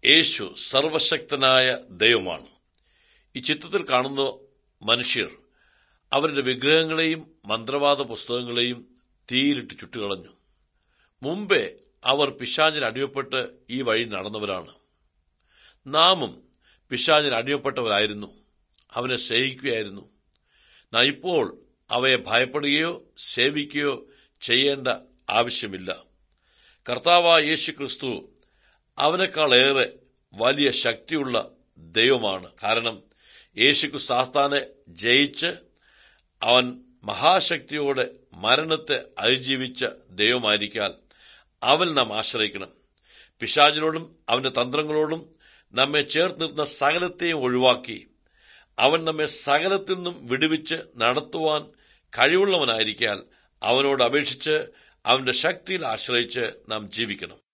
യേശു സർവശക്തനായ ദൈവമാണ് ഈ ചിത്രത്തിൽ കാണുന്ന മനുഷ്യർ അവരുടെ വിഗ്രഹങ്ങളെയും മന്ത്രവാദ പുസ്തകങ്ങളെയും തീയിലിട്ട് ചുട്ടുകളഞ്ഞു മുമ്പേ അവർ പിശാചിന് അടിമപ്പെട്ട് ഈ വഴി നടന്നവരാണ് നാമും പിശാചിന് അടിമപ്പെട്ടവരായിരുന്നു അവനെ സ്നേഹിക്കുകയായിരുന്നു നാം ഇപ്പോൾ അവയെ ഭയപ്പെടുകയോ സേവിക്കുകയോ ചെയ്യേണ്ട ആവശ്യമില്ല കർത്താവായ യേശു ക്രിസ്തു അവനേക്കാളേറെ വലിയ ശക്തിയുള്ള ദൈവമാണ് കാരണം യേശുക്കു സാത്താനെ ജയിച്ച് അവൻ മഹാശക്തിയോടെ മരണത്തെ അതിജീവിച്ച ദൈവമായിരിക്കാൻ അവൻ നാം ആശ്രയിക്കണം പിശാചിനോടും അവന്റെ തന്ത്രങ്ങളോടും നമ്മെ ചേർത്ത് നിർത്തുന്ന സകലത്തെയും ഒഴിവാക്കി അവൻ നമ്മെ സകലത്തിൽ നിന്നും വിടുവിച്ച് നടത്തുവാൻ കഴിവുള്ളവനായിരിക്കാൻ അവനോട് അപേക്ഷിച്ച് അവന്റെ ശക്തിയിൽ ആശ്രയിച്ച് നാം ജീവിക്കണം